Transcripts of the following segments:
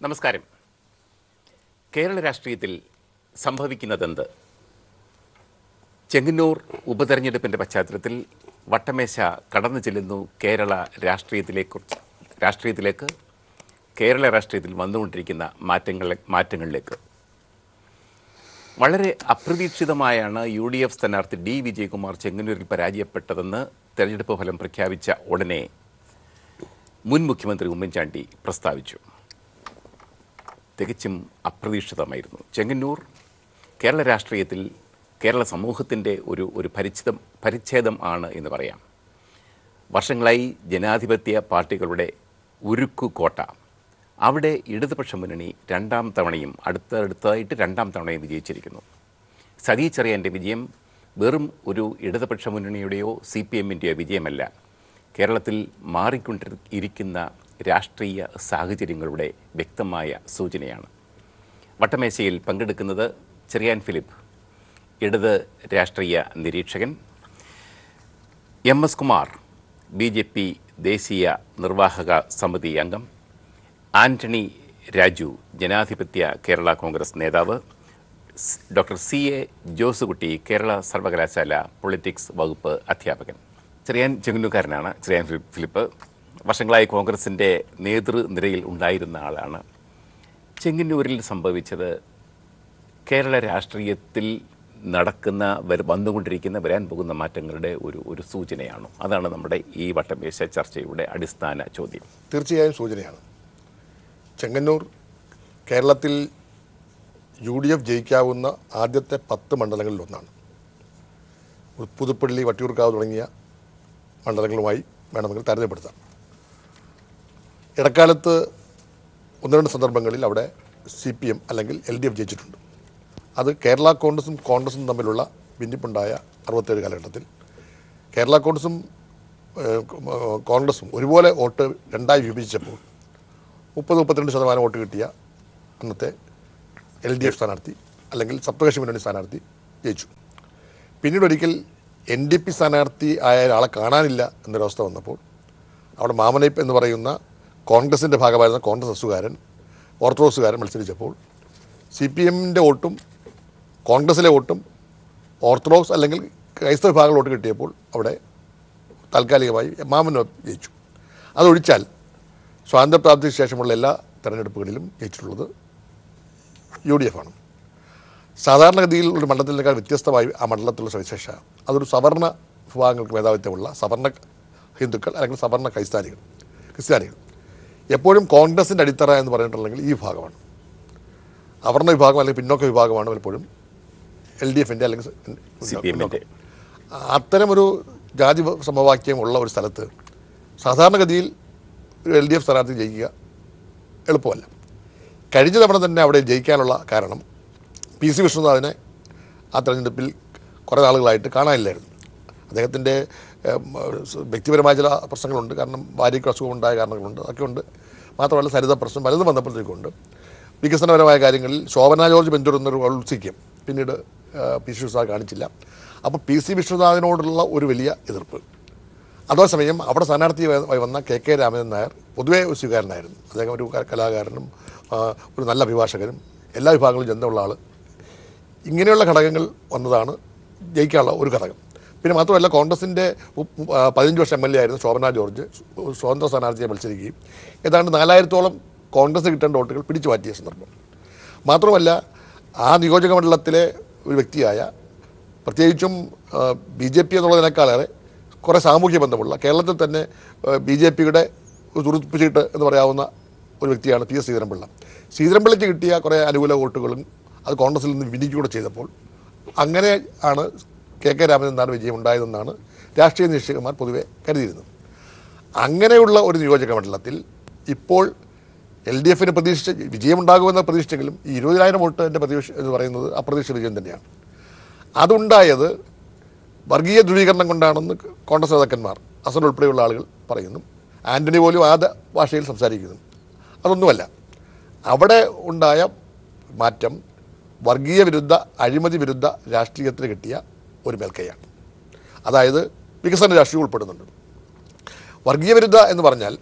നമസ്കാരം കേരള രാഷ്ട്രീയത്തിൽ സംഭവിക്കുന്നതെന്ത് ചെങ്ങന്നൂർ ഉപതെരഞ്ഞെടുപ്പിൻ്റെ പശ്ചാത്തലത്തിൽ വട്ടമേശ കടന്നു ചെല്ലുന്നു കേരള രാഷ്ട്രീയത്തിലേക്ക് രാഷ്ട്രീയത്തിലേക്ക് കേരള രാഷ്ട്രീയത്തിൽ വന്നുകൊണ്ടിരിക്കുന്ന മാറ്റങ്ങളെ മാറ്റങ്ങളിലേക്ക് വളരെ അപ്രതീക്ഷിതമായാണ് യു ഡി എഫ് സ്ഥാനാർത്ഥി ഡി വിജയകുമാർ ചെങ്ങന്നൂരിൽ പരാജയപ്പെട്ടതെന്ന് തെരഞ്ഞെടുപ്പ് ഫലം പ്രഖ്യാപിച്ച ഉടനെ മുൻ മുഖ്യമന്ത്രി ഉമ്മൻചാണ്ടി പ്രസ്താവിച്ചു തികച്ചും അപ്രതീക്ഷിതമായിരുന്നു ചെങ്ങന്നൂർ കേരള രാഷ്ട്രീയത്തിൽ കേരള സമൂഹത്തിൻ്റെ ഒരു ഒരു പരിചിതം പരിച്ഛേദം ആണ് എന്ന് പറയാം വർഷങ്ങളായി ജനാധിപത്യ പാർട്ടികളുടെ ഉരുക്കു കോട്ട അവിടെ ഇടതുപക്ഷ മുന്നണി രണ്ടാം തവണയും അടുത്തടുത്തായിട്ട് രണ്ടാം തവണയും വിജയിച്ചിരിക്കുന്നു സതീ ചെറിയാൻ്റെ വിജയം വെറും ഒരു ഇടതുപക്ഷ മുന്നണിയുടെയോ സി പി എമ്മിൻ്റെയോ വിജയമല്ല കേരളത്തിൽ മാറിക്കൊണ്ടിരിക്കുന്ന രാഷ്ട്രീയ സാഹചര്യങ്ങളുടെ വ്യക്തമായ സൂചനയാണ് വട്ടമേശയിൽ പങ്കെടുക്കുന്നത് ചെറിയാൻ ഫിലിപ്പ് ഇടത് രാഷ്ട്രീയ നിരീക്ഷകൻ M S Kumar B J P ദേശീയ നിർവാഹക സമിതി അംഗം ആന്റണി രാജു ജനാധിപത്യ കേരള കോൺഗ്രസ് നേതാവ് സ് doctor C A Josukutty Kerala സർവകലാശാല പൊളിറ്റിക്സ് വകുപ്പ് അധ്യാപകൻ ചെറിയാൻ ചെങ്ങന്നൂക്കാരനാണ് ചെറിയാൻ ഫിലി- ഫിലിപ്പ് വർഷങ്ങളായി കോൺഗ്രസിൻ്റെ നേതൃനിരയിൽ ഉണ്ടായിരുന്ന ആളാണ് ചെങ്ങന്നൂരിൽ സംഭവിച്ചത് കേരള രാഷ്ട്രീയത്തിൽ നടക്കുന്ന വര- വന്നുകൊണ്ടിരിക്കുന്ന വരാൻ പോകുന്ന മാറ്റങ്ങളുടെ ഒരു ഒരു സൂചനയാണ് അതാണ് നമ്മുടെ ഈ വട്ടമേശ ചർച്ചയുടെ അടിസ്ഥാന ചോദ്യം തീർച്ചയായും സൂചനയാണ് ചെങ്ങന്നൂർ കേരളത്തിൽ യു ഡി എഫ് ജയിക്കാവുന്ന ആദ്യത്തെ പത്ത് മണ്ഡലങ്ങളിൽ ഒന്നാണ് പുതുപ്പള്ളി വട്ടിയൂർക്കാവ് തുടങ്ങിയ മണ്ഡലങ്ങളുമായി വേണമെങ്കിൽ താരതമ്യപ്പെടുത്താം ഇടക്കാലത്ത് ഒന്ന് രണ്ട് സന്ദർഭങ്ങളിൽ അവിടെ സി പി എം അല്ലെങ്കിൽ എൽ ഡി എഫ് ജയിച്ചിട്ടുണ്ട് അത് കേരള കോൺഗ്രസും കോൺഗ്രസും തമ്മിലുള്ള ഭിന്നിപ്പുണ്ടായ അറുപത്തേഴ് കാലഘട്ടത്തിൽ കേരള കോൺഗ്രസും ഏഹ്, കോൺഗ്രസും ഒരുപോലെ വോട്ട് രണ്ടായി വിഭജിച്ചപ്പോൾ മുപ്പത് മുപ്പത്തിരണ്ട് ശതമാനം വോട്ട് കിട്ടിയ അന്നത്തെ എൽ ഡി എഫ് സ്ഥാനാർത്ഥി അല്ലെങ്കിൽ സപ്തകക്ഷി മുന്നണി സ്ഥാനാർത്ഥി ജയിച്ചു പിന്നീട് ഒരിക്കൽ എൻ ഡി പി സ്ഥാനാർത്ഥി ആയ ഒരാളെ കാണാനില്ല എന്നൊരവസ്ഥ വന്നപ്പോൾ അവിടെ മാമനൈപ്പ് എന്ന് പറയുന്ന കോൺഗ്രസിൻ്റെ ഭാഗമായിരുന്ന കോൺഗ്രസ് എസുകാരൻ ഓർത്തഡോക്സുകാരൻ മത്സരിച്ചപ്പോൾ സി പി എമ്മിൻ്റെ വോട്ടും കോൺഗ്രസിലെ വോട്ടും ഓർത്തഡോക്സ് അല്ലെങ്കിൽ ക്രൈസ്തവ വിഭാഗങ്ങൾ വോട്ട് കിട്ടിയപ്പോൾ അവിടെ താൽക്കാലികമായി മാമനോ ജയിച്ചു അതൊഴിച്ചാൽ സ്വാതന്ത്ര്യപ്രാപ്തിക്ക് ശേഷമുള്ള എല്ലാ തെരഞ്ഞെടുപ്പുകളിലും ജയിച്ചിട്ടുള്ളത് യു ഡി എഫ് ആണ് സാധാരണഗതിയിൽ ഒരു മണ്ഡലത്തിനേക്കാൾ വ്യത്യസ്തമായി ആ മണ്ഡലത്തിലുള്ള സവിശേഷ അതൊരു സവർണ വിഭാഗങ്ങൾക്ക് മേധാവിത്വമുള്ള സവർണ ഹിന്ദുക്കൾ അല്ലെങ്കിൽ സവർണ ക്രൈസ്താനികൾ ക്രിസ്ത്യാനികൾ എപ്പോഴും കോൺഗ്രസിൻ്റെ അടിത്തറ എന്ന് പറഞ്ഞിട്ടുണ്ടെങ്കിൽ ഈ വിഭാഗമാണ് അവർണ വിഭാഗം അല്ലെങ്കിൽ പിന്നോക്ക വിഭാഗമാണ് പലപ്പോഴും എൽ ഡി എഫിൻ്റെ അല്ലെങ്കിൽ സി പി എമ്മിൻ്റെ അത്തരമൊരു ജാതി സമവാക്യം ഉള്ള ഒരു സ്ഥലത്ത് സാധാരണഗതിയിൽ ഒരു എൽ ഡി എഫ് സ്ഥാനാർത്ഥി ജയിക്കുക എളുപ്പമല്ല കഴിഞ്ഞ തവണ തന്നെ അവിടെ ജയിക്കാനുള്ള കാരണം പി സി വിഷ്ണുനാഥിനെ ആ തെരഞ്ഞെടുപ്പിൽ കുറേ നാളുകളായിട്ട് കാണാനില്ലായിരുന്നു അദ്ദേഹത്തിൻ്റെ ഏം, സ് വ്യക്തിപരമായ ചില പ്രശ്നങ്ങളുണ്ട് കാരണം ഭാര്യയ്ക്ക് അസുഖമുണ്ടായ കാരണങ്ങളുണ്ട് അതൊക്കെ ഉണ്ട് മാത്രമല്ല സരിത പ്രശ്നം പലതും വന്നപ്പോഴത്തേക്കുണ്ട് വികസനപരമായ കാര്യങ്ങളിൽ ശോഭന ജോർജ് പിന്തുടരുന്നൊരു ഔത്സുക്യം പിന്നീട് ആ, പി സി വിഷ്ണുനാഥ് കാണിച്ചില്ല അപ്പോൾ പി സി വിഷ്ണുനാഥിനോടുള്ള ഒരു വലിയ എതിർപ്പ് അതേസമയം അവിടെ സ്ഥാനാർത്ഥിയായി വന്ന കെ കെ രാമചന്ദ്രൻ നായർ പൊതുവേ ഒരു സ്വീകാരനായിരുന്നു അദ്ദേഹം ഒരു ക- കലാകാരനും ആ, ഒരു നല്ല അഭിഭാഷകനും എല്ലാ വിഭാഗങ്ങളിലും ചെന്നുള്ള ആൾ ഇങ്ങനെയുള്ള ഘടകങ്ങൾ വന്നതാണ് ജയിക്കാനുള്ള ഒരു ഘടകം പിന്നെ മാത്രമല്ല കോൺഗ്രസിൻ്റെ മുപ്പ- ആ, പതിനഞ്ച് വർഷം എം എൽ എ ആയിരുന്ന ശോഭന ജോർജ് സ്വ- സ്വതന്ത്ര സ്ഥാനാർത്ഥിയെ മത്സരിക്കുകയും ഏതാണ്ട് നാലായിരത്തോളം കോൺഗ്രസ് കിട്ടേണ്ട വോട്ടുകൾ പിടിച്ചു മാറ്റിയ സന്ദർഭം മാത്രമല്ല ആ നിയോജക മണ്ഡലത്തിലെ ഒരു വ്യക്തിയായ പ്രത്യേകിച്ചും ബി ജെ പി എന്നുള്ളതിനേക്കാളേറെ കുറേ സാമൂഹ്യ ബന്ധമുള്ള കേരളത്തിൽ തന്നെ ബി ജെ പിയുടെ ഒരു തുറുപ്പ് ചീട്ട് എന്ന് പറയാവുന്ന ഒരു വ്യക്തിയാണ് പി എസ് ശ്രീധരൻപിള്ള ശ്രീധരൻപിള്ളയ്ക്ക് കിട്ടിയ കുറേ അനുകൂല വോട്ടുകളും അത് കോൺഗ്രസിൽ നിന്ന് വിനിക്കുകയൂടെ ചെയ്തപ്പോൾ അങ്ങനെ ആണ് കെ കെ രാമചന്ദ്രനാണ് വിജയം ഉണ്ടായതെന്നാണ് രാഷ്ട്രീയ നിരീക്ഷകന്മാർ പൊതുവെ കരുതിയിരുന്നത് അങ്ങനെയുള്ള ഒരു നിയോജക മണ്ഡലത്തിൽ ഇപ്പോൾ എൽ ഡി എഫിന് പ്രതീക്ഷിച്ച വിജയമുണ്ടാകുമെന്ന് പ്രതീക്ഷിച്ചെങ്കിലും ഈ ഇരുപതിനായിരം വോട്ടിൻ്റെ പ്രതീക്ഷ എന്ന് പറയുന്നത് അപ്രതീക്ഷിത വിജയം തന്നെയാണ് അതുണ്ടായത് വർഗീയ ധ്രുവീകരണം കൊണ്ടാണെന്ന് കോൺഗ്രസ് നേതാക്കന്മാർ അസൻ ഉൾപ്പെടെയുള്ള ആളുകൾ പറയുന്നു ആന്റണി പോലും ആദ്യ ഭാഷയിൽ സംസാരിക്കുന്നു അതൊന്നുമല്ല അവിടെ ഉണ്ടായ മാറ്റം വർഗീയ വിരുദ്ധ അഴിമതി വിരുദ്ധ രാഷ്ട്രീയത്തിന് കിട്ടിയ ഒരു മേൽക്കൈയാണ് അതായത് വികസന രാഷ്ട്രീയം ഉൾപ്പെടുന്നുണ്ട് വർഗീയ വിരുദ്ധ എന്ന് പറഞ്ഞാൽ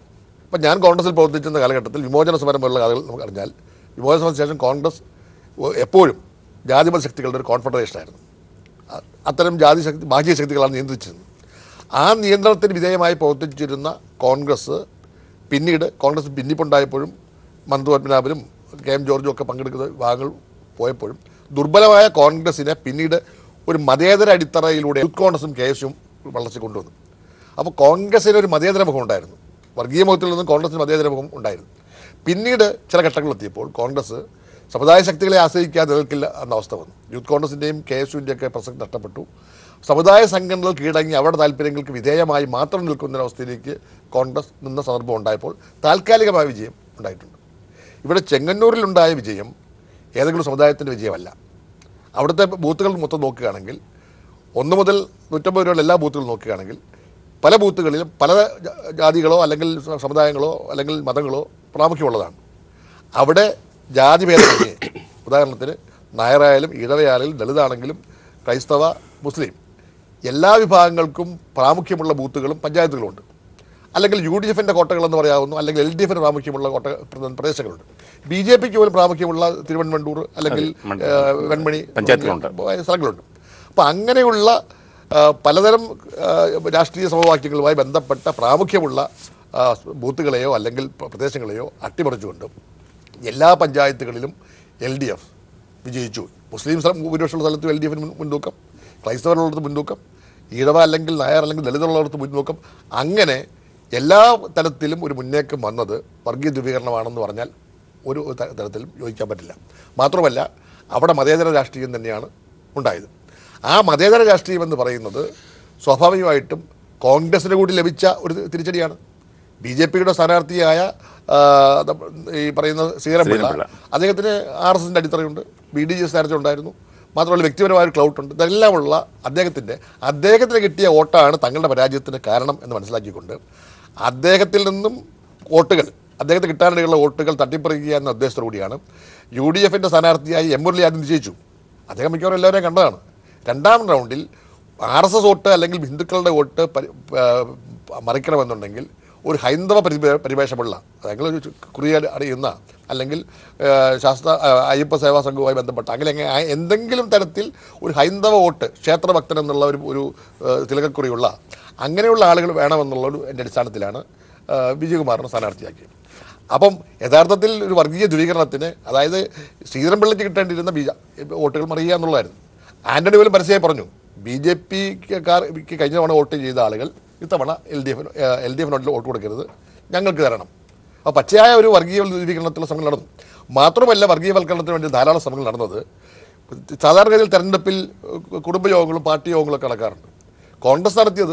ഇപ്പം ഞാൻ കോൺഗ്രസിൽ പ്രവർത്തിച്ചിരുന്ന കാലഘട്ടത്തിൽ വിമോചന സമരം പോലുള്ള കഥകൾ നമുക്ക് അറിഞ്ഞാൽ വിമോചന സമരത്തിന് ശേഷം കോൺഗ്രസ് ഒ- എപ്പോഴും ജാതിമത ശക്തികളുടെ ഒരു കോൺഫെഡറേഷൻ ആയിരുന്നു അ- അത്തരം ജാതി ശക്തി ബാഹ്യ ശക്തികളാണ് നിയന്ത്രിച്ചിരുന്നത് ആ നിയന്ത്രണത്തിന് വിധേയമായി പ്രവർത്തിച്ചിരുന്ന കോൺഗ്രസ് പിന്നീട് കോൺഗ്രസ് ഭിന്നിപ്പുണ്ടായപ്പോഴും മന്ദു പത്മനാഭനും കെ എം ജോർജും ഒക്കെ പങ്കെടുക്കുന്ന ഭാഗങ്ങൾ പോയപ്പോഴും ദുർബലമായ കോൺഗ്രസിനെ പിന്നീട് ഒരു മതേതര അടിത്തറയിലൂടെ യൂത്ത് കോൺഗ്രസും കെ എസും വളർച്ച കൊണ്ടുവന്നു അപ്പോൾ കോൺഗ്രസിന് ഒരു മതേതര മുഖം ഉണ്ടായിരുന്നു വർഗീയ മുഖത്തിൽ നിന്നും കോൺഗ്രസിന് മതേതര മുഖം ഉണ്ടായിരുന്നു പിന്നീട് ചില ഘട്ടങ്ങളെത്തിയപ്പോൾ കോൺഗ്രസ് സമുദായ ശക്തികളെ ആശ്രയിക്കാതെ നിൽക്കില്ല എന്ന അവസ്ഥ വന്നു യൂത്ത് കോൺഗ്രസിൻ്റെയും കെ എസ് യുവിൻ്റെയൊക്കെ പ്രസക്തി നഷ്ടപ്പെട്ടു സമുദായ സംഘടനകൾ കീഴടങ്ങി അവരുടെ താല്പര്യങ്ങൾക്ക് വിധേയമായി മാത്രം നിൽക്കുന്ന ഒരവസ്ഥയിലേക്ക് കോൺഗ്രസ് നിന്ന സന്ദർഭം ഉണ്ടായപ്പോൾ താൽക്കാലികമായ വിജയം ഉണ്ടായിട്ടുണ്ട് ഇവിടെ ചെങ്ങന്നൂരിലുണ്ടായ വിജയം ഏതെങ്കിലും സമുദായത്തിൻ്റെ വിജയമല്ല അവിടുത്തെ ബൂത്തുകൾ മൊത്തം നോക്കുകയാണെങ്കിൽ ഒന്ന് മുതൽ നൂറ്റമ്പത് വരെയുള്ള എല്ലാ ബൂത്തുകളും നോക്കുകയാണെങ്കിൽ പല ബൂത്തുകളിലും പല ജാ- ജാതികളോ അല്ലെങ്കിൽ സ- സമുദായങ്ങളോ അല്ലെങ്കിൽ മതങ്ങളോ പ്രാമുഖ്യമുള്ളതാണ് അവിടെ ജാതിഭേദമന്യേ ഉദാഹരണത്തിന് നായരായാലും ഈഴവയായാലും ദളിതാണെങ്കിലും ക്രൈസ്തവ മുസ്ലിം എല്ലാ വിഭാഗങ്ങൾക്കും പ്രാമുഖ്യമുള്ള ബൂത്തുകളും പഞ്ചായത്തുകളുണ്ട് അല്ലെങ്കിൽ യു ഡി എഫിൻ്റെ കോട്ടകളെന്ന് പറയാവുന്നു അല്ലെങ്കിൽ എൽ ഡി എഫിന് പ്രാമുഖ്യമുള്ള കോട്ട പ്ര- പ്രദേശങ്ങളുണ്ട് ബി ജെ പിക്ക് പോലും പ്രാമുഖ്യമുള്ള തിരുവനന്തപുരം അല്ലെങ്കിൽ മണ്ഡ- ഏഹ്, വെൺമണി പഞ്ചായത്തിലുണ്ട്. തുടങ്ങിയ സ്ഥലങ്ങളുണ്ട് അപ്പോൾ അങ്ങനെയുള്ള ആ, പലതരം ആ, രാഷ്ട്രീയ സമവാക്യങ്ങളുമായി ബന്ധപ്പെട്ട പ്രാമുഖ്യമുള്ള ആ, ബൂത്തുകളെയോ അല്ലെങ്കിൽ പ്ര- പ്രദേശങ്ങളെയോ അട്ടിമറിച്ചുകൊണ്ട് എല്ലാ പഞ്ചായത്തുകളിലും എൽ ഡി എഫ് വിജയിച്ചു മുസ്ലിം സ്ഥലം ഭൂരിപക്ഷമുള്ള സ്ഥലത്തും എൽ ഡി എഫിന് മുൻതൂക്കം ക്രൈസ്തവരുള്ളിടത്ത് മുൻതൂക്കം ഈഴവ അല്ലെങ്കിൽ നായർ അല്ലെങ്കിൽ ദളിതുള്ളിടത്ത് മുൻതൂക്കം അങ്ങനെ എല്ലാ തലത്തിലും ഒരു മുന്നേറ്റം വന്നത് വർഗീയ ധ്രുവീകരണമാണെന്ന് പറഞ്ഞാൽ ഒരു ത- തരത്തിലും യോജിക്കാൻ പറ്റില്ല മാത്രമല്ല അവിടെ മതേതര രാഷ്ട്രീയം തന്നെയാണ് ഉണ്ടായത് ആ മതേതര രാഷ്ട്രീയം എന്ന് പറയുന്നത് സ്വാഭാവികമായിട്ടും കോൺഗ്രസിന് കൂടി ലഭിച്ച ഒരു തിരിച്ചടിയാണ് ബി ജെ പിയുടെ സ്ഥാനാർത്ഥിയായ ആ, നമ്മ- ഈ പറയുന്ന ശ്രീരംപിള്ള ശ്രീധരൻപിള്ള. അദ്ദേഹത്തിന് ആർ എസ് എസിൻ്റെ അടിത്തറയുണ്ട് ബി ഡി ജി സ്ഥാനത്ത് ഉണ്ടായിരുന്നു മാത്രമല്ല വ്യക്തിപരമായ ഒരു ക്ലൗട്ട് ഉണ്ട് ഇതെല്ലാമുള്ള അദ്ദേഹത്തിൻ്റെ അദ്ദേഹത്തിന് കിട്ടിയ വോട്ടാണ് തങ്ങളുടെ പരാജയത്തിന് കാരണം എന്ന് മനസ്സിലാക്കിക്കൊണ്ട് അദ്ദേഹത്തിൽ നിന്നും വോട്ടുകൾ അദ്ദേഹത്തിന് കിട്ടാനിടയുള്ള വോട്ടുകൾ തട്ടിപ്പറിക്കുക എന്ന ഉദ്ദേശത്തോടുകൂടിയാണ് യു ഡി എഫിൻ്റെ സ്ഥാനാർത്ഥിയായി എം മുരളി ആദ്യം നിശ്ചയിച്ചു അദ്ദേഹം മിക്കവാറും എല്ലാവരെയും കണ്ടതാണ് രണ്ടാം റൗണ്ടിൽ ആർ എസ് എസ് വോട്ട് അല്ലെങ്കിൽ ഹിന്ദുക്കളുടെ വോട്ട് പരി- ആ, മറിക്കണമെന്നുണ്ടെങ്കിൽ ഒരു ഹൈന്ദവ പരിവേ- പരിവേഷമുള്ള അല്ലെങ്കിൽ ഒരു കുറിയ അറിയുന്ന അല്ലെങ്കിൽ ആ, ശാസ്ത്ര ആ, അയ്യപ്പ സേവാ സംഘവുമായി ബന്ധപ്പെട്ട അങ്ങനെ അങ്ങനെ ആ- എന്തെങ്കിലും തരത്തിൽ ഒരു ഹൈന്ദവ വോട്ട് ക്ഷേത്രഭക്തൻ എന്നുള്ള ഒരു ഒരു ആ, തിലകക്കുറിയുള്ള അങ്ങനെയുള്ള ആളുകൾ വേണമെന്നുള്ള ഒരു എൻ്റെ അടിസ്ഥാനത്തിലാണ് ആ, വിജയകുമാറിനെ സ്ഥാനാർത്ഥിയാക്കിയത് അപ്പം യഥാർത്ഥത്തിൽ ഒരു വർഗീയ ധ്രുവീകരണത്തിന് അതായത് ശ്രീധരൻപിള്ളയ്ക്ക് കിട്ടേണ്ടിയിരുന്ന ബി വോട്ടുകൾ മറിയുക എന്നുള്ളതായിരുന്നു ആന്റണി പോലും പരസ്യമായി പറഞ്ഞു ബി ജെ പിക്കാർക്ക് കഴിഞ്ഞ തവണ വോട്ട് ചെയ്ത ആളുകൾ ഇത്തവണ എൽ ഡി എഫിന് എൽ ഡി എഫിനോട്ടിൽ വോട്ട് കൊടുക്കരുത് ഞങ്ങൾക്ക് തരണം അപ്പോൾ പച്ചയായ ഒരു വർഗീയ ധ്രുവീകരണത്തിലുള്ള ശ്രമങ്ങൾ നടന്നു മാത്രമല്ല വർഗീയവൽക്കരണത്തിന് വേണ്ടി ധാരാളം ശ്രമങ്ങൾ നടന്നത് സാധാരണഗതിയിൽ തെരഞ്ഞെടുപ്പിൽ ഏഹ്, കുടുംബയോഗങ്ങളും പാർട്ടി യോഗങ്ങളും ഒക്കെ നടക്കാറുണ്ട് കോൺഗ്രസ് നടത്തിയത്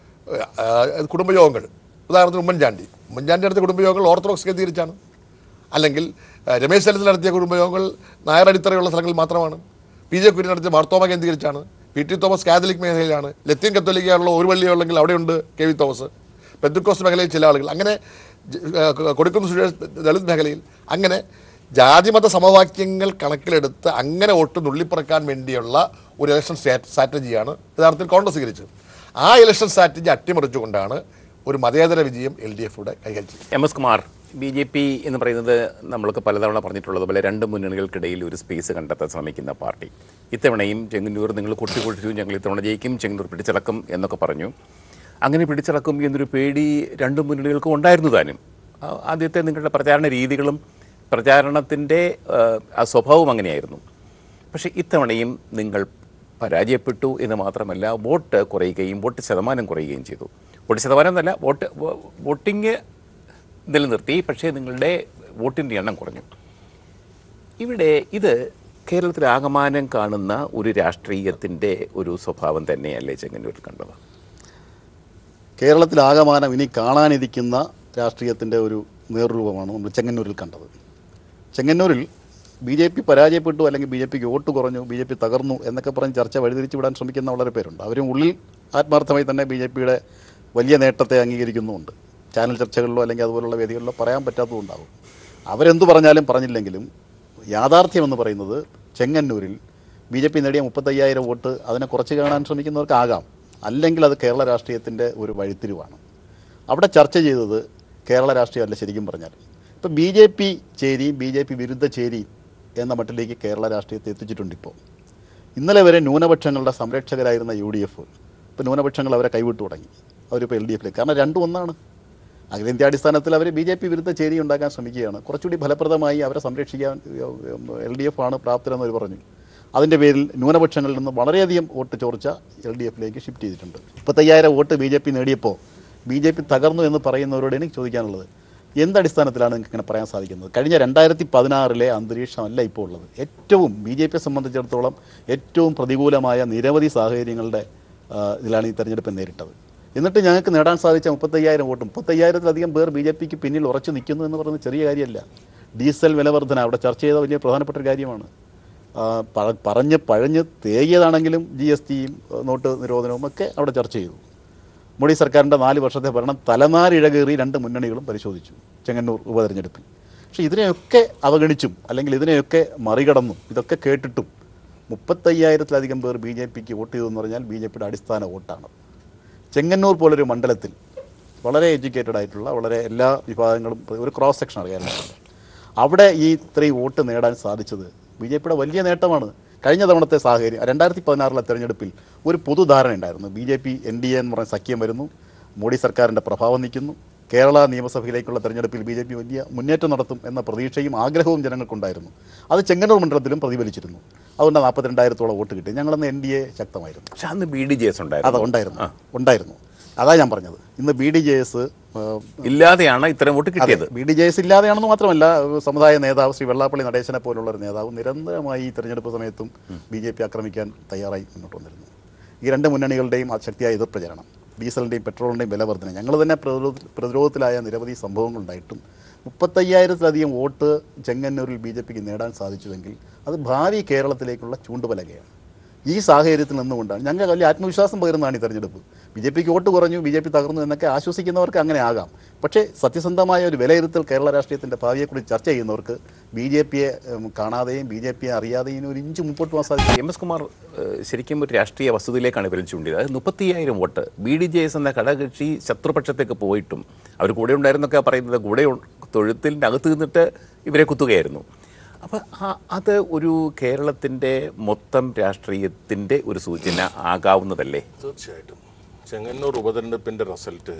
ഏഹ്, കുടുംബയോഗങ്ങൾ ഉദാഹരണത്തിന് ഉമ്മൻചാണ്ടി ഉമ്മൻചാണ്ടി നടത്തിയ കുടുംബയോഗങ്ങൾ ഓർത്തഡോക്സ് കേന്ദ്രീകരിച്ചാണ് അല്ലെങ്കിൽ ഏഹ്, രമേശ് ചെന്നിത്തല നടത്തിയ കുടുംബയോഗങ്ങൾ നായർ അടിത്തറയുള്ള സ്ഥലങ്ങളിൽ മാത്രമാണ് പി ജെ കുര്യൻ നടത്തിയ മാർത്തോമ കേന്ദ്രീകരിച്ചാണ് പി ടി തോമസ് കാത്തലിക് മേഖലയിലാണ് ലത്തീൻ കത്തോലിക്കയുള്ള ഒരു പള്ളിയുള്ളെങ്കിൽ അവിടെയുണ്ട് കെ വി തോമസ് പെന്തുക്കോസ് മേഖലയിൽ ചില ആളുകൾ അങ്ങനെ ജ- ഏഹ് കൊടുക്കുന്ന സുരേഷ് ദളിത് മേഖലയിൽ അങ്ങനെ ജാതിമത സമവാക്യങ്ങൾ കണക്കിലെടുത്ത് അങ്ങനെ വോട്ട് നുള്ളിപ്പറക്കാൻ വേണ്ടിയുള്ള ഒരു ഇലക്ഷൻ സ്ട്രാറ്റജിയാണ് യഥാർത്ഥത്തിൽ കോൺഗ്രസ് സ്വീകരിച്ചത് ആ ഇലക്ഷൻ സ്ട്രാറ്റജി അട്ടിമറിച്ചുകൊണ്ടാണ് ഒരു മതേതര വിജയം എൽ ഡി എഫിയുടെ കൈകാര്യം ചെയ്തത് M S Kumar B J P എന്ന് പറയുന്നത് നമ്മൾക്ക് പലതവണ പറഞ്ഞിട്ടുള്ളത് പോലെ രണ്ട് മുന്നണികൾക്കിടയിൽ ഒരു സ്പേസ് കണ്ടെത്താൻ ശ്രമിക്കുന്ന പാർട്ടി ഇത്തവണയും ചെങ്ങന്നൂർ നിങ്ങൾ കൊട്ടിക്കൊട്ടിച്ചു ഞങ്ങൾ ഇത്തവണ ജയിക്കും ചെങ്ങന്നൂർ പിടിച്ചടക്കും എന്നൊക്കെ പറഞ്ഞു അങ്ങനെ പിടിച്ചടക്കും എന്നൊരു പേടി രണ്ട് മുന്നണികൾക്കും ഉണ്ടായിരുന്നു താനും ആ, ആദ്യത്തെ നിങ്ങളുടെ പ്രചാരണ രീതികളും പ്രചാരണത്തിൻ്റെ ആ, ആ സ്വഭാവം അങ്ങനെയായിരുന്നു പക്ഷേ ഇത്തവണയും നിങ്ങൾ പരാജയപ്പെട്ടു എന്ന് മാത്രമല്ല വോട്ട് കുറയുകയും വോട്ട് ശതമാനം കുറയുകയും ചെയ്തു വോട്ട് ശതമാനം എന്നല്ല വോട്ട് വോ- വോട്ടിംഗ് നിലനിർത്തി പക്ഷേ നിങ്ങളുടെ വോട്ടിൻ്റെ എണ്ണം കുറഞ്ഞു ഇവിടെ ഇത് കേരളത്തിൽ ആകമാനം കാണുന്ന ഒരു രാഷ്ട്രീയത്തിൻ്റെ ഒരു സ്വഭാവം തന്നെയല്ലേ ചെങ്ങന്നൂരിൽ കണ്ടത് കേരളത്തിലാകമാനം ഇനി കാണാനിരിക്കുന്ന രാഷ്ട്രീയത്തിൻ്റെ ഒരു നേർരൂപമാണ് നമ്മൾ ചെങ്ങന്നൂരിൽ കണ്ടത് ചെങ്ങന്നൂരിൽ ബി ജെ പി പരാജയപ്പെട്ടു അല്ലെങ്കിൽ ബി ജെ പിക്ക് വോട്ട് കുറഞ്ഞു ബി ജെ പി തകർന്നു എന്നൊക്കെ പറഞ്ഞ് ചർച്ച വഴിതിരിച്ചു വിടാൻ ശ്രമിക്കുന്ന വളരെ പേരുണ്ട് അവരും ഉള്ളിൽ ആത്മാർത്ഥമായി തന്നെ ബി ജെ പിയുടെ വലിയ നേട്ടത്തെ അംഗീകരിക്കുന്നുമുണ്ട് ചാനൽ ചർച്ചകളിലോ അല്ലെങ്കിൽ അതുപോലുള്ള വേദികളിലോ പറയാൻ പറ്റാത്തതുണ്ടാകും അവരെന്തു പറഞ്ഞാലും പറഞ്ഞില്ലെങ്കിലും യാഥാർത്ഥ്യം എന്ന് പറയുന്നത് ചെങ്ങന്നൂരിൽ ബി ജെ പി നേടിയ മുപ്പത്തയ്യായിരം വോട്ട് അതിനെ കുറച്ച് കാണാൻ ശ്രമിക്കുന്നവർക്കാകാം അല്ലെങ്കിൽ അത് കേരള രാഷ്ട്രീയത്തിൻ്റെ ഒരു വഴിത്തിരിവാണ് അവിടെ ചർച്ച ചെയ്തത് കേരള രാഷ്ട്രീയമല്ല ശരിക്കും പറഞ്ഞാൽ ഇപ്പം ബി ജെ പി ചേരി ബി ജെ പി വിരുദ്ധ ചേരി എന്ന മട്ടിലേക്ക് കേരള രാഷ്ട്രീയത്തെ എത്തിച്ചിട്ടുണ്ട് ഇപ്പോൾ ഇന്നലെ വരെ ന്യൂനപക്ഷങ്ങളുടെ സംരക്ഷകരായിരുന്ന യു ഡി എഫ് ഇപ്പോൾ ന്യൂനപക്ഷങ്ങൾ അവരെ കൈവിട്ടു തുടങ്ങി അവരിപ്പോൾ എൽ ഡി എഫിലേക്ക് കാരണം രണ്ടും ഒന്നാണ് അഖിലേന്ത്യാടിസ്ഥാനത്തിൽ അവർ ബി ജെ പി വിരുദ്ധ ചേരി ഉണ്ടാക്കാൻ ശ്രമിക്കുകയാണ് കുറച്ചുകൂടി ഫലപ്രദമായി അവരെ സംരക്ഷിക്കാൻ എൽ ഡി എഫ് ആണ് പ്രാപ്തരെന്ന് അവർ പറഞ്ഞു അതിൻ്റെ പേരിൽ ന്യൂനപക്ഷങ്ങളിൽ നിന്ന് വളരെയധികം വോട്ട് ചോർച്ച എൽ ഡി എഫിലേക്ക് ഷിഫ്റ്റ് ചെയ്തിട്ടുണ്ട് മുപ്പത്തയ്യായിരം വോട്ട് ബി ജെ പി നേടിയപ്പോൾ ബി ജെ പി തകർന്നു എന്ന് പറയുന്നവരോട് എനിക്ക് ചോദിക്കാനുള്ളത് എന്തടിസ്ഥാനത്തിലാണ് നിങ്ങൾക്ക് ഇങ്ങനെ പറയാൻ സാധിക്കുന്നത് കഴിഞ്ഞ രണ്ടായിരത്തി പതിനാറിലെ അന്തരീക്ഷമല്ല ഇപ്പോൾ ഉള്ളത് ഏറ്റവും ബി ജെ പിയെ സംബന്ധിച്ചിടത്തോളം ഏറ്റവും പ്രതികൂലമായ നിരവധി സാഹചര്യങ്ങളുടെ ആ, ഇതിലാണ് ഈ തെരഞ്ഞെടുപ്പ് നേരിട്ടത് എന്നിട്ട് ഞങ്ങൾക്ക് നേടാൻ സാധിച്ച മുപ്പത്തയ്യായിരം വോട്ട് മുപ്പത്തയ്യായിരത്തിലധികം പേർ ബി ജെ പിക്ക് പിന്നിൽ ഉറച്ചു നിൽക്കുന്നു എന്ന് പറയുന്നത് ചെറിയ കാര്യമല്ല ഡീസൽ വിലവർധന അവിടെ ചർച്ച ചെയ്ത വലിയ പ്രധാനപ്പെട്ട ഒരു കാര്യമാണ് ആ, പ- പറഞ്ഞ് പഴഞ്ഞ് തേകിയതാണെങ്കിലും ജി എസ് ടിയും നോട്ട് നിരോധനവും ഒക്കെ അവിടെ ചർച്ച ചെയ്തു മോഡി സർക്കാരിൻ്റെ നാല് വർഷത്തെ ഭരണം തലനാരിഴകേറി രണ്ട് മുന്നണികളും പരിശോധിച്ചു ചെങ്ങന്നൂർ ഉപതെരഞ്ഞെടുപ്പിൽ പക്ഷേ ഇതിനെയൊക്കെ അവഗണിച്ചും അല്ലെങ്കിൽ ഇതിനെയൊക്കെ മറികടന്നും ഇതൊക്കെ കേട്ടിട്ടും മുപ്പത്തയ്യായിരത്തിലധികം പേർ ബി ജെ പിക്ക് വോട്ട് ചെയ്തു എന്ന് പറഞ്ഞാൽ ബി ജെ പിയുടെ അടിസ്ഥാന വോട്ടാണ് ചെങ്ങന്നൂർ പോലൊരു മണ്ഡലത്തിൽ വളരെ എഡ്യൂക്കേറ്റഡ് ആയിട്ടുള്ള വളരെ എല്ലാ വിഭാഗങ്ങളും ഒരു ക്രോസ് സെക്ഷൻ അറിയാമല്ലോ അവിടെ ഈ ഇത്രയും വോട്ട് നേടാൻ സാധിച്ചത് ബി ജെ പിയുടെ വലിയ നേട്ടമാണ് കഴിഞ്ഞ തവണത്തെ സാഹചര്യം രണ്ടായിരത്തി പതിനാറിലെ തെരഞ്ഞെടുപ്പിൽ ഒരു പൊതുധാരണ ഉണ്ടായിരുന്നു B J P N D A എന്ന് പറഞ്ഞ സഖ്യം വരുന്നു മോഡി സർക്കാരിൻ്റെ പ്രഭാവം നിൽക്കുന്നു കേരള നിയമസഭയിലേക്കുള്ള തെരഞ്ഞെടുപ്പിൽ ബി ജെ പി വലിയ മുന്നേറ്റം നടത്തും എന്ന പ്രതീക്ഷയും ആഗ്രഹവും ജനങ്ങൾക്കുണ്ടായിരുന്നു അത് ചെങ്ങന്നൂർ മണ്ഡലത്തിലും പ്രതിഫലിച്ചിരുന്നു അതുകൊണ്ട് നാൽപ്പത്തിരണ്ടായിരത്തോളം വോട്ട് കിട്ടി ഞങ്ങളന്ന് എൻ ഡി എ ശക്തമായിരുന്നു പക്ഷെ അന്ന് ബി ഡി ജെ എസ് അത് ഉണ്ടായിരുന്നു ഉണ്ടായിരുന്നു ഉണ്ടായിരുന്നു അതാ ഞാൻ പറഞ്ഞത് ഇന്ന് ബി ഡി ജെ എസ് ഇല്ലാതെയാണ് ഇത്തരം വോട്ട് കിട്ടിയത് ബി ഡി ജെ എസ് ഇല്ലാതെയാണെന്ന് മാത്രമല്ല ഒരു സമുദായ നേതാവ് ശ്രീ വെള്ളാപ്പള്ളി നടേശനെ പോലുള്ള ഒരു നേതാവ് നിരന്തരമായി ഈ തെരഞ്ഞെടുപ്പ് സമയത്തും ബി ജെ പി ആക്രമിക്കാൻ തയ്യാറായി മുന്നോട്ട് വന്നിരുന്നു ഈ രണ്ട് മുന്നണികളുടെയും ആ ശക്തിയായ എതിർ പ്രചരണം ഡീസലിൻ്റെയും പെട്രോളിൻ്റെയും വില വർധന ഞങ്ങൾ തന്നെ പ്രതിരോധ പ്രതിരോധത്തിലായ നിരവധി സംഭവങ്ങൾ ഉണ്ടായിട്ടും മുപ്പത്തയ്യായിരത്തിലധികം വോട്ട് ചെങ്ങന്നൂരിൽ ബി ജെ പിക്ക് നേടാൻ സാധിച്ചുവെങ്കിൽ അത് ഭാവി കേരളത്തിലേക്കുള്ള ചൂണ്ടുപലകയാണ് ഈ സാഹചര്യത്തിൽ നിന്നുകൊണ്ടാണ് ഞങ്ങൾക്ക് വലിയ ആത്മവിശ്വാസം പകരുന്നതാണ് ഈ തെരഞ്ഞെടുപ്പ് ബി ജെ പിക്ക് വോട്ട് കുറഞ്ഞു ബി ജെ പി തകർന്നു എന്നൊക്കെ ആശ്വസിക്കുന്നവർക്ക് അങ്ങനെ ആകാം പക്ഷേ സത്യസന്ധമായ ഒരു വിലയിരുത്തൽ കേരള രാഷ്ട്രീയത്തിൻ്റെ ഭാവിയെക്കുറിച്ച് ചർച്ച ചെയ്യുന്നവർക്ക് ബി ജെ പിയെ കാണാതെയും ബി ജെ പിയെ അറിയാതെയും ഇനി ഒരു ഇഞ്ച് മുമ്പോട്ട് പോകാൻ സാധിക്കും എം എസ് കുമാർ ഏഹ്, ശരിക്കും ഒരു രാഷ്ട്രീയ വസ്തുതയിലേക്കാണ് വിരൽ ചൂണ്ടിയത് അത് മുപ്പത്തിയായിരം vote B D J S എന്ന ഘടകകക്ഷി ശത്രുപക്ഷത്തേക്ക് പോയിട്ടും അവർ കൂടെ ഉണ്ടായിരുന്നൊക്കെ പറയുന്നത് കൂടെ ഉ- തൊഴുത്തിൻ്റെ അകത്ത് നിന്നിട്ട് ഇവരെ കുത്തുകയായിരുന്നു അപ്പോൾ അത് ഒരു കേരളത്തിൻ്റെ മൊത്തം രാഷ്ട്രീയത്തിൻ്റെ ഒരു സൂചന ആകാവുന്നതല്ലേ തീർച്ചയായിട്ടും ചെങ്ങന്നൂർ ഉപതെരഞ്ഞെടുപ്പിൻ്റെ റിസൾട്ട്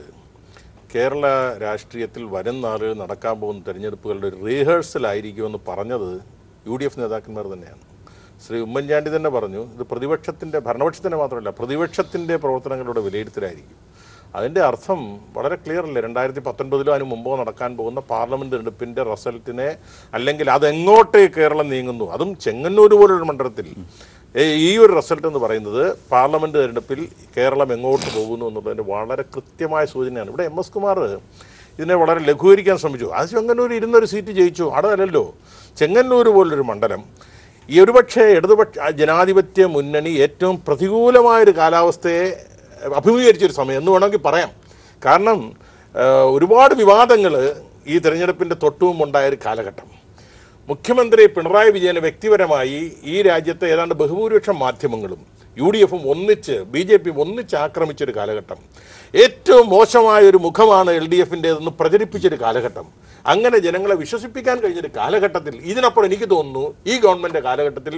കേരള രാഷ്ട്രീയത്തിൽ വരും നാളുകൾ നടക്കാൻ പോകുന്ന തെരഞ്ഞെടുപ്പുകളുടെ ഒരു റിഹേഴ്സൽ ആയിരിക്കുമെന്ന് പറഞ്ഞത് യു ഡി എഫ് നേതാക്കന്മാർ തന്നെയാണ് ശ്രീ ഉമ്മൻചാണ്ടി തന്നെ പറഞ്ഞു ഇത് പ്രതിപക്ഷത്തിൻ്റെ ഭരണപക്ഷത്തിൻ്റെ മാത്രമല്ല പ്രതിപക്ഷത്തിൻ്റെ പ്രവർത്തനങ്ങളുടെ വിലയിരുത്തലായിരിക്കും അതിൻ്റെ അർത്ഥം വളരെ ക്ലിയർ അല്ലേ രണ്ടായിരത്തി പത്തൊൻപതിലോ അതിന് മുമ്പോ നടക്കാൻ പോകുന്ന പാർലമെന്റ് തെരഞ്ഞെടുപ്പിൻ്റെ റിസൾട്ടിനെ അല്ലെങ്കിൽ അതെങ്ങോട്ട് കേരളം നീങ്ങുന്നു അതും ചെങ്ങന്നൂർ പോലൊരു മണ്ഡലത്തിൽ ഏ, ഈ ഒരു റിസൾട്ട് എന്ന് പറയുന്നത് പാർലമെന്റ് തെരഞ്ഞെടുപ്പിൽ കേരളം എങ്ങോട്ട് പോകുന്നു എന്നുള്ളതിൻ്റെ വളരെ കൃത്യമായ സൂചനയാണ് ഇവിടെ എം എസ് കുമാർ ഇതിനെ വളരെ ലഘൂകരിക്കാൻ ശ്രമിച്ചു അത് ചെങ്ങന്നൂർ ഇരുന്നൊരു സീറ്റ് ജയിച്ചു അവിടെ അല്ലല്ലോ ചെങ്ങന്നൂർ പോലൊരു മണ്ഡലം ഈ ഒരുപക്ഷെ ഇടതുപക്ഷ ആ ജനാധിപത്യ മുന്നണി ഏറ്റവും പ്രതികൂലമായൊരു കാലാവസ്ഥയെ അഭിമുഖീകരിച്ചൊരു സമയം എന്ന് വേണമെങ്കിൽ പറയാം കാരണം ആ, ഒരുപാട് വിവാദങ്ങൾ ഈ തെരഞ്ഞെടുപ്പിൻ്റെ തൊട്ടുമുമ്പുണ്ടായ ഒരു കാലഘട്ടം മുഖ്യമന്ത്രി പിണറായി വിജയനെ വ്യക്തിപരമായി ഈ രാജ്യത്തെ ഏതാണ്ട് ബഹുഭൂരിപക്ഷം മാധ്യമങ്ങളും യു ഡി എഫും ഒന്നിച്ച് ബി ജെ പിയും ഒന്നിച്ച് ആക്രമിച്ചൊരു കാലഘട്ടം ഏറ്റവും മോശമായ ഒരു മുഖമാണ് എൽ ഡി എഫിൻ്റെതെന്ന് പ്രചരിപ്പിച്ചൊരു കാലഘട്ടം അങ്ങനെ ജനങ്ങളെ വിശ്വസിപ്പിക്കാൻ കഴിഞ്ഞൊരു കാലഘട്ടത്തിൽ ഇതിനപ്പുറം എനിക്ക് തോന്നുന്നു ഈ ഗവൺമെൻറ് കാലഘട്ടത്തിൽ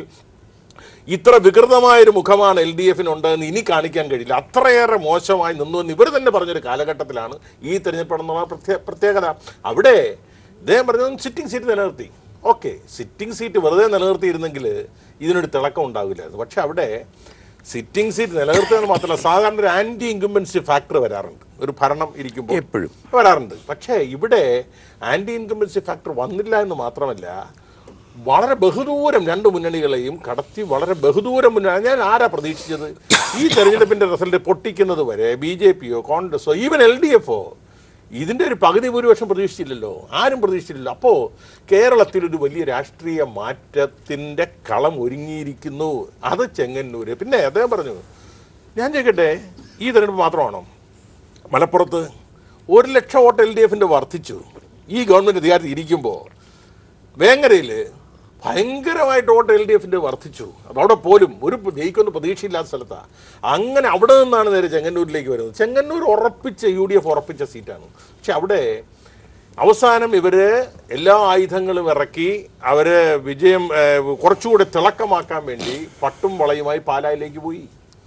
ഇത്ര വികൃതമായൊരു മുഖമാണ് എൽ ഡി എഫിനുണ്ട് എന്ന് ഇനി കാണിക്കാൻ കഴിയില്ല അത്രയേറെ മോശമായി നിന്നു എന്ന് ഇവർ തന്നെ പറഞ്ഞൊരു കാലഘട്ടത്തിലാണ് ഈ തെരഞ്ഞെടുപ്പ് പ്രത്യേക പ്രത്യേകത അവിടെ ഇദ്ദേഹം പറഞ്ഞത് സിറ്റിംഗ് സീറ്റ് നിലനിർത്തി ഓക്കെ സിറ്റിംഗ് സീറ്റ് വെറുതെ നിലനിർത്തിയിരുന്നെങ്കിൽ ഇതിനൊരു തിളക്കം ഉണ്ടാവില്ലായിരുന്നു പക്ഷെ അവിടെ സിറ്റിംഗ് സീറ്റ് നിലനിർത്തുക എന്ന് മാത്രമല്ല സാധാരണ ഒരു ആന്റി ഇൻകംബൻസി ഫാക്ടർ വരാറുണ്ട് ഒരു ഭരണം ഇരിക്കുമ്പോൾ എപ്പോഴും. വരാറുണ്ട് പക്ഷേ ഇവിടെ ആന്റി ഇൻകംബൻസി ഫാക്ടർ വന്നില്ല എന്ന് മാത്രമല്ല വളരെ ബഹുദൂരം രണ്ട് മുന്നണികളെയും കടത്തി വളരെ ബഹുദൂരം മുന്നണി ഞാൻ ആരാ പ്രതീക്ഷിച്ചത് ഈ തെരഞ്ഞെടുപ്പിന്റെ റിസൾട്ട് പൊട്ടിക്കുന്നത് വരെ ബി ജെ പിയോ കോൺഗ്രസോ ഈവൻ എൽ ഡി എഫോ ഇതിന്റെ ഒരു പകുതി ഭൂരിപക്ഷം പ്രതീക്ഷിച്ചില്ലല്ലോ ആരും പ്രതീക്ഷിച്ചില്ലല്ലോ അപ്പോൾ കേരളത്തിൽ ഒരു വലിയ രാഷ്ട്രീയ മാറ്റത്തിന്റെ കളം ഒരുങ്ങിയിരിക്കുന്നു അത് ചെങ്ങന്നൂര് പിന്നെ അദ്ദേഹം പറഞ്ഞു ഞാൻ ചോദിക്കട്ടെ ഈ തെരഞ്ഞെടുപ്പ് മാത്രമാണോ മലപ്പുറത്ത് ഒരു ലക്ഷം വോട്ട് എൽ ഡി എഫിൻ്റെ വർദ്ധിച്ചു ഈ ഗവൺമെൻറ് അധികാരത്തിൽ ഇരിക്കുമ്പോൾ വേങ്ങരയിൽ ഭയങ്കരമായിട്ട് വോട്ട് എൽ ഡി എഫിൻ്റെ വർദ്ധിച്ചു അപ്പോൾ അവിടെ പോലും ഒരു പ- ജയിക്കൊന്നും പ്രതീക്ഷയില്ലാത്ത സ്ഥലത്താണ് അങ്ങനെ അവിടെ നിന്നാണ് നേരെ ചെങ്ങന്നൂരിലേക്ക് വരുന്നത് ചെങ്ങന്നൂർ ഉറപ്പിച്ച യു ഡി എഫ് ഉറപ്പിച്ച സീറ്റാണ് പക്ഷെ അവിടെ അവസാനം ഇവര് എല്ലാ ആയുധങ്ങളും ഇറക്കി അവര് വിജയം ഏഹ്, കുറച്ചുകൂടെ തിളക്കമാക്കാൻ വേണ്ടി പട്ടും വളയുമായി പാലായിലേക്ക് പോയി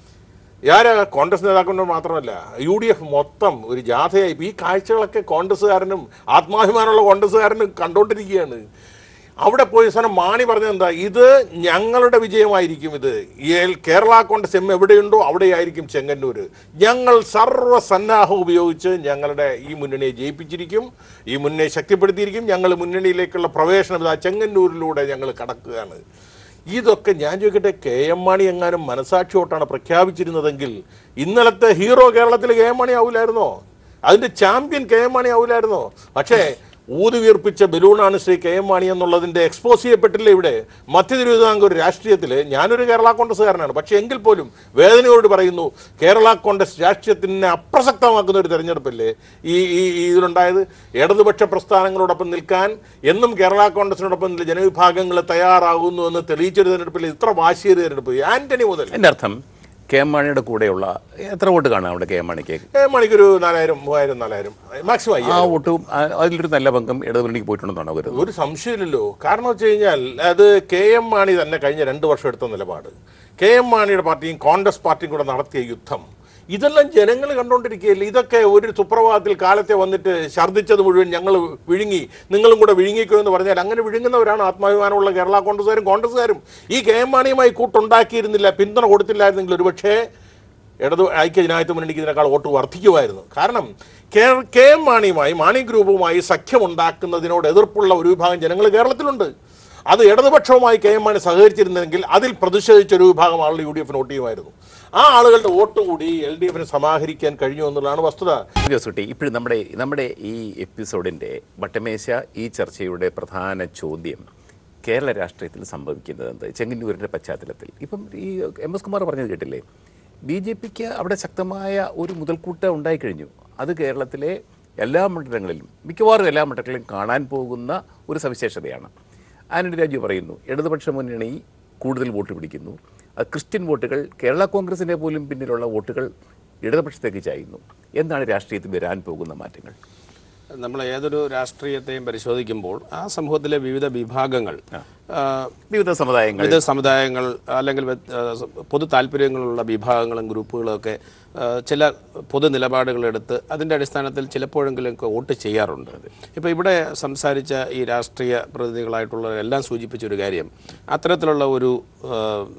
ഞാൻ കോൺഗ്രസ് നേതാക്കളോട് മാത്രമല്ല യു ഡി എഫ് മൊത്തം ഒരു ജാഥയായി ഈ കാഴ്ചകളൊക്കെ കോൺഗ്രസ്സുകാരനും ആത്മാഭിമാനമുള്ള കോൺഗ്രസ്സുകാരനും കണ്ടുകൊണ്ടിരിക്കുകയാണ് അവിടെ പോയി സാധനം മാണി പറഞ്ഞത് എന്താ ഇത് ഞങ്ങളുടെ വിജയമായിരിക്കും ഇത് ഈ കേരള കോൺഗ്രസ് എം എവിടെയുണ്ടോ അവിടെയായിരിക്കും ചെങ്ങന്നൂര് ഞങ്ങൾ സർവ്വസന്നാഹം ഉപയോഗിച്ച് ഞങ്ങളുടെ ഈ മുന്നണിയെ ജയിപ്പിച്ചിരിക്കും ഈ മുന്നണിയെ ശക്തിപ്പെടുത്തിയിരിക്കും ഞങ്ങൾ മുന്നണിയിലേക്കുള്ള പ്രവേശനം ഇതാ ചെങ്ങന്നൂരിലൂടെ ഞങ്ങൾ കടക്കുകയാണ് ഇതൊക്കെ ഞാൻ ചോദിക്കട്ടെ കെ എം മാണി എങ്ങാനും മനസാക്ഷിയോട്ടാണ് പ്രഖ്യാപിച്ചിരുന്നതെങ്കിൽ ഇന്നലത്തെ ഹീറോ കേരളത്തിൽ കെ എം മാണി ആവില്ലായിരുന്നോ അതിന്റെ ചാമ്പ്യൻ കെ എം മാണി ആവില്ലായിരുന്നോ പക്ഷേ ഊതി വീർപ്പിച്ച ബലൂണാണ് ശ്രീ കെ എം മാണി എന്നുള്ളതിന്റെ എക്സ്പോസ് ചെയ്യപ്പെട്ടില്ല ഇവിടെ മധ്യ തിരുവിതാംകൂർ രാഷ്ട്രീയത്തിൽ ഞാനൊരു കേരള കോൺഗ്രസ്സുകാരനാണ് പക്ഷേ എങ്കിൽ പോലും വേദനയോട് പറയുന്നു കേരള കോൺഗ്രസ് രാഷ്ട്രീയത്തിനെ അപ്രസക്തമാക്കുന്ന ഒരു തെരഞ്ഞെടുപ്പല്ലേ ഈ ഈ ഈ ഇതിലുണ്ടായത് ഇടതുപക്ഷ പ്രസ്ഥാനങ്ങളോടൊപ്പം നിൽക്കാൻ എന്നും കേരള കോൺഗ്രസിനോടൊപ്പം നിന്ന ജനവിഭാഗങ്ങൾ തയ്യാറാകുന്നു എന്ന് തെളിയിച്ചൊരു തെരഞ്ഞെടുപ്പിൽ ഇത്ര വാശിയേറിയ തെരഞ്ഞെടുപ്പ് ആന്റണി മുതൽ എൻ്റെ അർത്ഥം കെ എം മാണിയുടെ കൂടെയുള്ള എത്ര വോട്ട് കാണാം അവിടെ കെ എം മാണിക്ക് ഏ, മണിക്കൊരു നാലായിരം മൂവായിരം നാലായിരം മാക്സിമം ആ അയ്യായിരം വോട്ടും ആ- അതിലൊരു നല്ല പങ്കം ഇടതുമുന്നണിക്ക് പോയിട്ടുണ്ടെന്നാണോ കരുതുന്നത് ഒരു സംശയമില്ലല്ലോ കാരണം വെച്ച് കഴിഞ്ഞാൽ അത് കെ എം മാണി തന്നെ കഴിഞ്ഞ രണ്ട് വർഷം എടുത്ത നിലപാട് കെ എം മാണിയുടെ പാർട്ടിയും കോൺഗ്രസ് പാർട്ടിയും കൂടെ നടത്തിയ യുദ്ധം ഇതെല്ലാം ജനങ്ങൾ കണ്ടുകൊണ്ടിരിക്കുകയല്ലേ ഇതൊക്കെ ഒരു സുപ്രഭാതത്തിൽ കാലത്തെ വന്നിട്ട് ഛർദ്ദിച്ചത് മുഴുവൻ ഞങ്ങൾ വിഴുങ്ങി നിങ്ങളും കൂടെ വിഴുങ്ങിക്കോ എന്ന് പറഞ്ഞാൽ അങ്ങനെ വിഴുങ്ങുന്നവരാണ് ആത്മാഭിമാനമുള്ള കേരള കോൺഗ്രസ്സുകാരും കോൺഗ്രസ്സുകാരും ഈ കെ എം മാണിയുമായി കൂട്ടുണ്ടാക്കിയിരുന്നില്ല പിന്തുണ കൊടുത്തില്ലായിരുന്നെങ്കിൽ ഒരുപക്ഷേ ഇടതു ഐക്യ ജനാധിപത്യ മുന്നണിക്ക് ഇതിനേക്കാൾ വോട്ട് വർദ്ധിക്കുമായിരുന്നു കാരണം കെ കെ എം മാണിയുമായി മാണി ഗ്രൂപ്പുമായി സഖ്യമുണ്ടാക്കുന്നതിനോട് എതിർപ്പുള്ള ഒരു വിഭാഗം ജനങ്ങൾ കേരളത്തിലുണ്ട് അത് ഇടതുപക്ഷവുമായി കെ എം മാണി സഹകരിച്ചിരുന്നെങ്കിൽ അതിൽ പ്രതിഷേധിച്ച ഒരു വിഭാഗം ആളുകൾ യു ഡി എഫിന് വോട്ട് ചെയ്യുമായിരുന്നു ആ ആളുകളുടെ വോട്ട് കൂടി എൽ ഡി എഫിന് സമാഹരിക്കാൻ കഴിഞ്ഞു എന്നുള്ളതാണ് വസ്തുത ജോസുട്ടി ഇപ്പോഴും നമ്മുടെ നമ്മുടെ ഈ എപ്പിസോഡിൻ്റെ വട്ടമേശ ഈ ചർച്ചയുടെ പ്രധാന ചോദ്യം കേരള രാഷ്ട്രീയത്തിൽ സംഭവിക്കുന്നത് എന്ത് ചെങ്ങന്നൂരിൻ്റെ പശ്ചാത്തലത്തിൽ ഇപ്പം ഈ എം എസ് കുമാർ പറഞ്ഞത് കേട്ടില്ലേ ബി ജെ പിക്ക് അവിടെ ശക്തമായ ഒരു മുതൽക്കൂട്ട് ഉണ്ടായിക്കഴിഞ്ഞു അത് കേരളത്തിലെ എല്ലാ മണ്ഡലങ്ങളിലും മിക്കവാറും എല്ലാ മണ്ഡലങ്ങളിലും കാണാൻ പോകുന്ന ഒരു സവിശേഷതയാണ് ആന്റണി രാജു പറയുന്നു ഇടതുപക്ഷ മുന്നണി കൂടുതൽ വോട്ട് പിടിക്കുന്നു അത് ക്രിസ്ത്യൻ വോട്ടുകൾ കേരള കോൺഗ്രസിൻ്റെ പോലും പിന്നിലുള്ള വോട്ടുകൾ ഇടതുപക്ഷത്തേക്ക് ചായുന്നു എന്താണ് രാഷ്ട്രീയത്തിൽ വരാൻ പോകുന്ന മാറ്റങ്ങൾ നമ്മൾ ഏതൊരു രാഷ്ട്രീയത്തെയും പരിശോധിക്കുമ്പോൾ ആ സമൂഹത്തിലെ വിവിധ വിഭാഗങ്ങൾ ആ, വിവിധ സമുദായങ്ങൾ വിവിധ സമുദായങ്ങൾ അല്ലെങ്കിൽ വ്യത്- ആ, സ- പൊതു താല്പര്യങ്ങളുള്ള വിഭാഗങ്ങളും ഗ്രൂപ്പുകളും ഒക്കെ ആ, ചില പൊതു നിലപാടുകളെടുത്ത് അതിൻ്റെ അടിസ്ഥാനത്തിൽ ചിലപ്പോഴെങ്കിലും ഒക്കെ വോട്ട് ചെയ്യാറുണ്ട് ഇപ്പോൾ ഇവിടെ സംസാരിച്ച ഈ രാഷ്ട്രീയ പ്രതിനിധികളായിട്ടുള്ളവരെല്ലാം സൂചിപ്പിച്ച ഒരു കാര്യം അത്തരത്തിലുള്ള ഒരു ആ,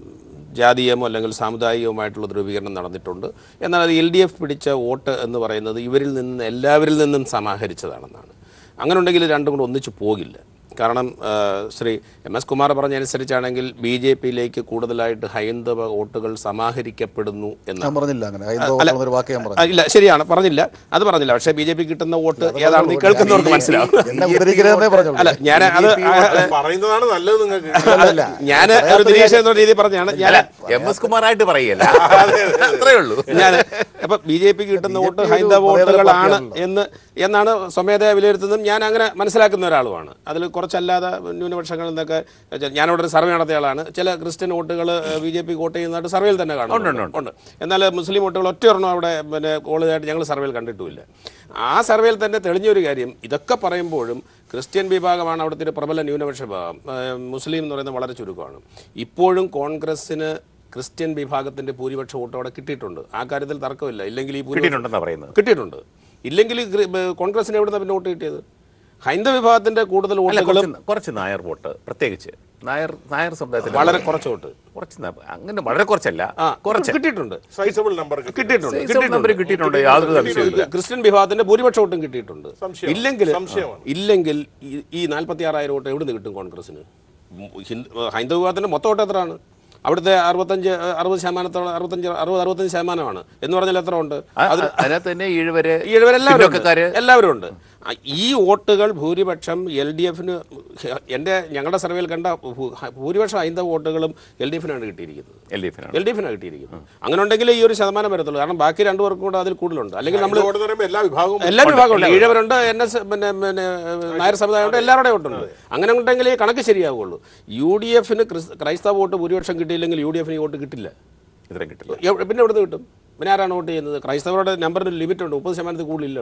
ജാതീയമോ അല്ലെങ്കിൽ സാമുദായികവുമായിട്ടുള്ള ധ്രുവീകരണം നടന്നിട്ടുണ്ട് എന്നാൽ അത് എൽ ഡി എഫ് പിടിച്ച വോട്ട് എന്ന് പറയുന്നത് ഇവരിൽ നിന്ന് എല്ലാവരിൽ നിന്നും സമാഹരിച്ചതാണെന്നാണ് അങ്ങനെ ഉണ്ടെങ്കിൽ രണ്ടും കൂടെ ഒന്നിച്ചു പോകില്ല കാരണം ആ, ശ്രീ എം എസ് കുമാർ പറഞ്ഞനുസരിച്ചാണെങ്കിൽ ബി ജെ പിയിലേക്ക് കൂടുതലായിട്ട് ഹൈന്ദവ വോട്ടുകൾ സമാഹരിക്കപ്പെടുന്നു ഞാൻ എന്നാണ് പറഞ്ഞില്ല അങ്ങനെ ഹൈന്ദവ അല്ല, ഒരു വാക്ക് ഞാൻ പറഞ്ഞു ആ, ഇല്ല ശരിയാണ് പറഞ്ഞില്ല അത് പറഞ്ഞില്ല പക്ഷേ ബി ജെ പി കിട്ടുന്ന വോട്ട് ഏതാണെന്ന് ഈ കേൾക്കുന്നവർക്ക് മനസ്സിലാവും എന്നെ ഉദ്ധരിക്കരുതെന്നേ പറഞ്ഞോളൂ അല്ല ഞാൻ അത് ആ, ആ, പറയുന്നതാണ് നല്ലത് നിങ്ങൾക്ക് അല്ലല്ല. ഞാൻ ഒരു നിരീക്ഷ എന്ന രീതിയിൽ പറഞ്ഞാണ് ഞാൻ എം എസ് കുമാറായിട്ട് പറയല്ല അത്രേ ഉള്ളൂ ഞാൻ അപ്പൊ ബി ജെ പിക്ക് കിട്ടുന്ന BJP വോട്ട് ഒരു ഹൈന്ദവ മതേതര വോട്ടുകളാണ് പാർട്ടിയാണല്ലോ. എന്ന് എന്നാണ് സ്വമേധയാ വിലയിരുത്തുന്നതും ഞാൻ അങ്ങനെ മനസ്സിലാക്കുന്ന ഒരാളുമാണ് അതിൽ കുറച്ചല്ലാതെ ന്യൂനപക്ഷങ്ങളിൽ നിന്നൊക്കെ ഞാനിവിടെ ഒരു സർവേ നടത്തിയ ആളാണ് ചില ക്രിസ്ത്യൻ വോട്ടുകൾ ബി ജെ പി വോട്ട് ചെയ്യുന്നതായിട്ട് സർവേയിൽ തന്നെ കാണുന്നുണ്ട് ഉണ്ട് എന്നാൽ മുസ്ലിം വോട്ടുകൾ ഒറ്റയൊരെണ്ണം അവിടെ പിന്നെ കോളേജായിട്ട് ഞങ്ങൾ സർവേയിൽ കണ്ടിട്ടുമില്ല ആ സർവേയിൽ തന്നെ തെളിഞ്ഞൊരു കാര്യം ഇതൊക്കെ പറയുമ്പോഴും ക്രിസ്ത്യൻ വിഭാഗമാണ് അവിടുത്തെ ഒരു പ്രബല ന്യൂനപക്ഷ വിഭാഗം ഏഹ് മുസ്ലിം എന്ന് പറയുന്നത് വളരെ ചുരുക്കമാണ് ഇപ്പോഴും കോൺഗ്രസ്സിന് ക്രിസ്ത്യൻ വിഭാഗത്തിന്റെ ഭൂരിപക്ഷ വോട്ട് അവിടെ കിട്ടിയിട്ടുണ്ട് ആ കാര്യത്തിൽ തർക്കമില്ല ഇല്ലെങ്കിൽ ഈ ഭൂരിപക്ഷം കിട്ടിയിട്ടുണ്ടെന്നാ പറയുന്നത് കിട്ടിയിട്ടുണ്ട് ഇല്ലെങ്കിൽ ഗ്രി- ബ- കോൺഗ്രസിന് എവിടെ പിന്നെ വോട്ട് കിട്ടിയത് ഹൈന്ദവ വിഭാഗത്തിന്റെ കൂടുതൽ അല്ല വോട്ടുകളും കുറച്ച് കുറച്ച് നായർ വോട്ട് പ്രത്യേകിച്ച് നായർ നായർ സമുദായത്തിൽ വളരെ കുറച്ച് വോട്ട് കുറച്ച് ന- അങ്ങനെ വളരെ കുറച്ചല്ല ആ കുറച്ച് കിട്ടിയിട്ടുണ്ട് സൈസബിൾ നമ്പർ കിട്ടിയിട്ടുണ്ട് Size of number കിട്ടിയിട്ടുണ്ട് യാതൊരു സംശയമില്ല ക്രിസ്ത്യൻ വിഭാഗത്തിന്റെ ഭൂരിപക്ഷ വോട്ടും കിട്ടിയിട്ടുണ്ട് സംശയം. ഇല്ലെങ്കിൽ സംശയമാണ്. ഇല്ലെങ്കിൽ ഈ- ഈ നാൽപ്പത്തി ആറായിരം വോട്ട് എവിടെ നിന്ന് കിട്ടും കോൺഗ്രസിന് ഉം, ഹിന്ദു- ഹൈന്ദവ വിഭാഗത്തിന്റെ മൊത്തം വോട്ട് എത്രയാണ് അവിടുത്തെ അറുപത്തഞ്ച് അറുപത് ശതമാനത്തോളം അറുപത്തഞ്ച് അറുപത് അറുപത്തഞ്ച് ശതമാനമാണ് എന്ന് പറഞ്ഞാൽ എത്ര ഉണ്ട് ആ, അതിനകത്ത് തന്നെ ഈഴുവര് ഈ ഇവരെല്ലാവരും ഉണ്ട്. പിന്നോക്കക്കാര് എല്ലാവരും ഉണ്ട് ആ, ഈ വോട്ടുകൾ ഭൂരിപക്ഷം എൽ ഡി എഫിന് എൻ്റെ ഞങ്ങളുടെ സർവേയിൽ കണ്ട ഭൂ- ഭൂരിപക്ഷം ഹൈന്ദവ വോട്ടുകളും എൽ ഡി എഫിനാണ് കിട്ടിയിരിക്കുന്നത് എൽ ഡി എഫിനാണ് എൽ ഡി എഫിനാണ് കിട്ടിയിരിക്കുന്നത് അങ്ങനെ ഉണ്ടെങ്കിൽ ഈ ഒരു ശതമാനം വരത്തുള്ളൂ കാരണം ബാക്കി രണ്ടു പേർക്കും കൂടെ അതിൽ കൂടുതലുണ്ട് അല്ലെങ്കിൽ നമ്മൾ വോട്ട് എന്ന് പറയുമ്പോൾ എല്ലാ വിഭാഗവും എല്ലാ വിഭാഗമുണ്ട് ഈഴവരുണ്ട് എൻ എസ് പിന്നെ പിന്നെ നായർ സമുദായമുണ്ട് എല്ലാവരുടെയും വോട്ടുണ്ട് അങ്ങനെ ഉണ്ടെങ്കിൽ ഈ കണക്ക് ശരിയാവുള്ളൂ യു ഡി എഫിന് ക്രൈസ്തവ വോട്ട് ഭൂരിപക്ഷം കിട്ടിയില്ലെങ്കിൽ യു ഡി എഫിന് ഈ വോട്ട് കിട്ടില്ല ഇത്രയും കിട്ടില്ല എവ്- പിന്നെ എവിടെ നിന്ന് കിട്ടും പിന്നെ ആരാണ് വോട്ട് ചെയ്യുന്നത് ക്രൈസ്തവരുടെ നമ്പറിന് ലിമിറ്റ് ഉണ്ട് മുപ്പത് ശതമാനത്തിൽ കൂടുതലില്ല അവിടെ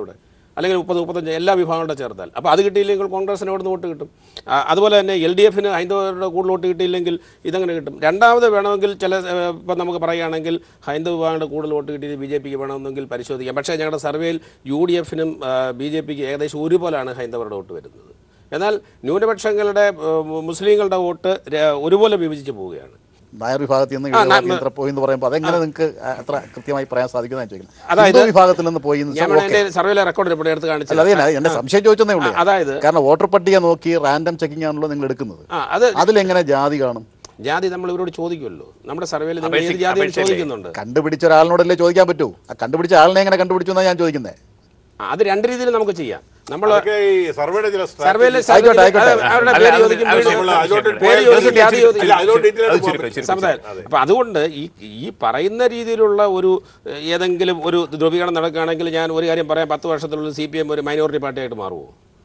അല്ലെങ്കിൽ മുപ്പത് മുപ്പത്തഞ്ച് എല്ലാ വിഭാഗങ്ങളുടെ ചേർത്താൽ അപ്പോൾ അത് കിട്ടിയില്ലെങ്കിൽ കോൺഗ്രസിന് അവിടെ നിന്ന് വോട്ട് കിട്ടും ആ, അതുപോലെ തന്നെ എൽ ഡി എഫിന് ഹൈന്ദവരുടെ കൂടുതൽ വോട്ട് കിട്ടിയില്ലെങ്കിൽ ഇതങ്ങനെ കിട്ടും രണ്ടാമത് വേണമെങ്കിൽ ചില ഏഹ്, ഇപ്പം നമുക്ക് പറയുകയാണെങ്കിൽ ഹൈന്ദവ വിഭാഗങ്ങളുടെ കൂടുതൽ വോട്ട് കിട്ടിയത് ബി ജെ പിക്ക് വേണമെന്നെങ്കിൽ പരിശോധിക്കാം പക്ഷേ ഞങ്ങളുടെ സർവേയിൽ യു ഡി എഫിനും ബി ജെ പിക്ക് ഏകദേശം ഒരുപോലാണ് ഹൈന്ദവരുടെ വോട്ട് വരുന്നത് എന്നാൽ ന്യൂനപക്ഷങ്ങളുടെ ഏഹ്, മുസ്ലിങ്ങളുടെ വോട്ട് ര- ഒരുപോലെ വിഭജിച്ച് പോവുകയാണ് നായർ വിഭാഗത്തിൽ നിന്ന് ആ, ഇടതുഭാഗത്തിൽ നാ- ഇത്ര പോയി എന്ന് പറയുമ്പോൾ അതെങ്ങനെ നിങ്ങൾക്ക് അത്ര കൃത്യമായി പറയാൻ സാധിക്കുന്ന ചോദിക്കുന്നത് അതായത് ഹിന്ദു വിഭാഗത്തിൽ നിന്ന് പോയി എന്ന് ഞാൻ വെച്ചാൽ വേണേ ഓക്കേ. എൻ്റെ സർവേയിലെ റെക്കോർഡ് ഇപ്പോൾ എടുത്ത് അല്ല കാണിച്ചത് അതേ എന്റെ സംശയം ചോദിച്ചതേ ഉള്ളൂ ആ, അതായത് കാരണം വോട്ടർ പട്ടിക നോക്കി റാൻഡം ചെക്കിംഗ് ആണല്ലോ നിങ്ങൾ എടുക്കുന്നത് ആ അത് അതിലെങ്ങനെ ജാതി കാണും ജാതി നമ്മൾ ഇവരോട് ചോദിക്കുമല്ലോ നമ്മുടെ സർവേയിൽ നിങ്ങൾ ഏത് അപേക്ഷ- ജാതി അപേക്ഷയില്ലേ? ചോദിക്കുന്നുണ്ട് കണ്ടുപിടിച്ച ഒരാളിനോടല്ലേ ചോദിക്കാൻ പറ്റൂ ആ കണ്ടുപിടിച്ച ആളിനെ എങ്ങനെ കണ്ടുപിടിച്ചു എന്നാണ് ഞാൻ ചോദിക്കുന്നത് ആ, അത് രണ്ട് രീതിയിൽ നമുക്ക് ചെയ്യാം നമ്മൾ അതൊക്കെ ഈ സർവേയുടെ ചില സർവേയിൽ strategies- ആയിക്കോട്ടെ, ആയിക്കോട്ടെ. അവരുടെ അല്ല, പേര് അത് ചോദിക്കും ആവശ്യം- വീട് നമ്മൾ അതിലോട്ട് പേര് ചോദിക്കും ജാതി ഇല്ല, ചോദിക്കും അതിലോട്ട് detail ആയിട്ട് അത് പോകാൻ ചുരുക്കം, പറ്റില്ല. ചുരുക്കം. സമുദായം അപ്പൊ അതുകൊണ്ട് ഈ ഈ പറയുന്ന രീതിയിലുള്ള ഒരു ഏഹ്, ഏതെങ്കിലും ഒരു ധ്രുവീകരണം നടക്കുകയാണെങ്കിൽ ഞാൻ ഒരു കാര്യം പറയാം പത്ത് വർഷത്തിനുള്ളിൽ സി പി എം ഒരു മൈനോറിറ്റി പാർട്ടിയായിട്ട് മാറുമോ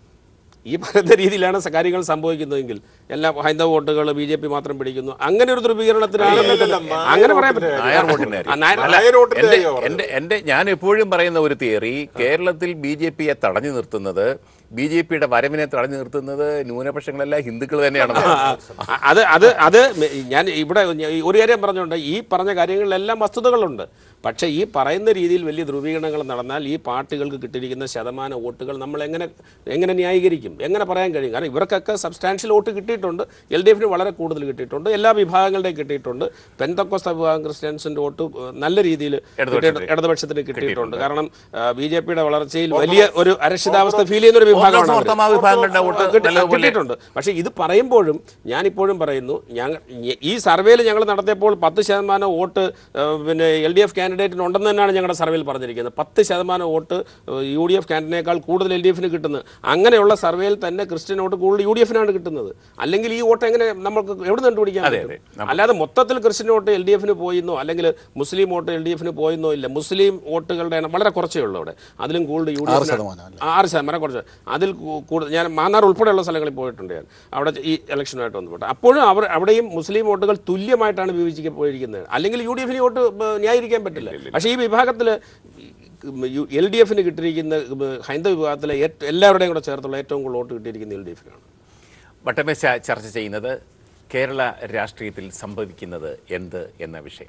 ഈ പറയുന്ന രീതിയിലാണ് സ- കാര്യങ്ങൾ സംഭവിക്കുന്നതെങ്കിൽ എല്ലാ ഹൈന്ദവ വോട്ടുകൾ ബി ജെ പി മാത്രം പിടിക്കുന്നു അങ്ങനെ ഒരു ധ്രുവീകരണത്തിനാണ് അല്ലല്ലല്ല, അങ്ങനെ പറയാൻ പറ്റില്ല നായർ വോട്ടിന്റെ ആ, നായർ- കാര്യം. നായർ വോട്ടിന്റെ എൻ്റെ- കാര്യമാ പറഞ്ഞത്. എൻ്റെ എൻ്റെ ഞാൻ എപ്പോഴും പറയുന്ന ഒരു തിയറി കേരളത്തിൽ ബി ജെ പിയെ തടഞ്ഞു നിർത്തുന്നത് ബി ജെ പിയുടെ വരവിനെ തടഞ്ഞു നിർത്തുന്നത് ന്യൂനപക്ഷങ്ങളല്ല ഹിന്ദുക്കൾ തന്നെയാണ് ആ, അത് അത് അത് മെ- ഞാൻ ഇവിടെ ഞ- ഈ ഒരു കാര്യം പറഞ്ഞുകൊണ്ട് ഈ പറഞ്ഞ കാര്യങ്ങളിലെല്ലാം വസ്തുതകളുണ്ട് പക്ഷേ ഈ പറയുന്ന രീതിയിൽ വലിയ ധ്രുവീകരണങ്ങൾ നടന്നാൽ ഈ പാർട്ടികൾക്ക് കിട്ടിയിരിക്കുന്ന ശതമാന വോട്ടുകൾ നമ്മൾ എങ്ങനെ എങ്ങനെ ന്യായീകരിക്കും എങ്ങനെ പറയാൻ കഴിയും കാരണം ഇവർക്കൊക്കെ സബ്സ്റ്റാൻഷ്യൽ വോട്ട് കിട്ടിയിട്ടുണ്ട് എൽ ഡി എഫിന് വളരെ കൂടുതൽ കിട്ടിയിട്ടുണ്ട് എല്ലാ വിഭാഗങ്ങളുടെയും കിട്ടിയിട്ടുണ്ട് പെന്തക്കോസ്ത വിഭാഗം ക്രിസ്ത്യൻസിൻ്റെ വോട്ട് ഏഹ്, നല്ല രീതിയിൽ ഇടതുപക്ഷത്തിന്. ഇടതുപക്ഷത്തിന് കിട്ടിയിട്ടുണ്ട് കാരണം ബി ജെ പിയുടെ വളർച്ചയിൽ വലിയ ഒരു അരക്ഷിതാവസ്ഥ ഫീൽ ചെയ്യുന്ന ഒരു വിഭാഗമാണ് അവര്. ഓർത്തമാ വിഭാഗങ്ങളുടെ വോട്ട് കിട്ടി- നല്ലതുപോലെ കിട്ടിയിട്ടുണ്ട് പക്ഷേ ഇത് പറയുമ്പോഴും ഞാനിപ്പോഴും പറയുന്നു ഞങ്ങൾ ഈ സർവേയിൽ ഞങ്ങൾ നടത്തിയപ്പോൾ പത്ത് ശതമാനം വോട്ട് ഏഹ്, പിന്നെ എൽ ഡി എഫ് കാൻഡിഡേറ്റിന് ഉണ്ടെന്ന് തന്നെയാണ് ഞങ്ങളുടെ സർവേയിൽ പറഞ്ഞിരിക്കുന്നത് പത്ത് ശതമാനം വോട്ട് യു ഡി എഫ് കാൻഡിനേക്കാൾ കൂടുതൽ എൽ ഡി എഫിന് കിട്ടുന്നത് അങ്ങനെയുള്ള സർവേയിൽ തന്നെ ക്രിസ്ത്യൻ വോട്ട് കൂടുതൽ യു ഡി എഫിനാണ് കിട്ടുന്നത് അല്ലെങ്കിൽ ഈ വോട്ട് എങ്ങനെ നമുക്ക് എവിടെ നിന്ന് കണ്ടുപിടിക്കാൻ അതെ, പറ്റും? അതെ. നമ്മ- അല്ലാതെ മൊത്തത്തിൽ ക്രിസ്ത്യൻ വോട്ട് എൽ ഡി എഫിന് പോയിന്നോ അല്ലെങ്കിൽ മുസ്ലിം വോട്ട് എൽ ഡി എഫിന് പോയിന്നോ ഇല്ല മുസ്ലിം വോട്ടുകളുടെ എണ്ണം വളരെ കുറച്ചേ ഉള്ളൂ അവിടെ അതിലും കൂടുതൽ യു ഡി ആറ് എഫിന് ശതമാനം അല്ലേ? ആറ് ശതമാനം കുറച്ച് അതിൽ കൂ- കൂടുതൽ ഞാൻ മാന്നാർ ഉൾപ്പെടെയുള്ള സ്ഥലങ്ങളിൽ പോയിട്ടുണ്ട് ഞാൻ അവിടെ ഈ ഇലക്ഷനുമായിട്ട് ബന്ധപ്പെട്ട് അപ്പോഴും അവർ അവിടെയും മുസ്ലിം വോട്ടുകൾ തുല്യമായിട്ടാണ് വിഭജിക്കപ്പെട്ടിരിക്കുന്നത് അല്ലെങ്കിൽ യു ഡി എഫിന് വോട്ട് ഏഹ്, ന്യായീകരിക്കാൻ പറ്റില്ല പക്ഷേ ഈ വിഭാഗത്തിൽ എൽ ഡി എഫിന് കിട്ടിയിരിക്കുന്ന ഏഹ്, ഹൈന്ദവ വിഭാഗത്തിലെ ഏറ്റ- എല്ലാവരുടെയും കൂടെ ചേർത്തുള്ള ഏറ്റവും കൂടുതൽ വോട്ട് കിട്ടിയിരിക്കുന്ന എൽ ഡി എഫിനാണ് വട്ടമേശ ചർച്ച ചെയ്യുന്നത് കേരള രാഷ്ട്രീയത്തിൽ സംഭവിക്കുന്നത് എന്ത് എന്ന വിഷയം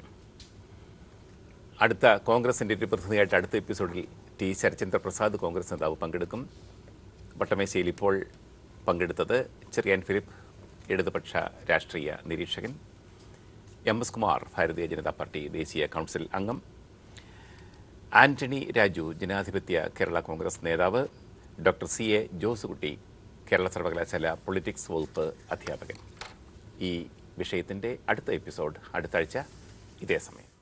അടുത്ത കോൺഗ്രസിൻ്റെ ഒരു പ്രതിനിധിയായിട്ട് അടുത്ത എപ്പിസോഡിൽ ടി ശരചന്ദ്ര പ്രസാദ് കോൺഗ്രസ് നേതാവ് പങ്കെടുക്കും വട്ടമേശയിൽ ഇപ്പോൾ പങ്കെടുത്തത് ചെറിയാൻ ഫിലിപ്പ് ഇടതുപക്ഷ രാഷ്ട്രീയ നിരീക്ഷകൻ എം എസ് കുമാർ ഭാരതീയ ജനതാ പാർട്ടി ദേശീയ കൗൺസിൽ അംഗം ആന്റണി രാജു ജനാധിപത്യ കേരള കോൺഗ്രസ് നേതാവ് doctor C A Josukutty Kerala സർവകലാശാല പൊളിറ്റിക്സ് വകുപ്പ് അധ്യാപകൻ ഈ വിഷയത്തിൻ്റെ അടുത്ത എപ്പിസോഡ് അടുത്ത ആഴ്ച ഇതേ സമയം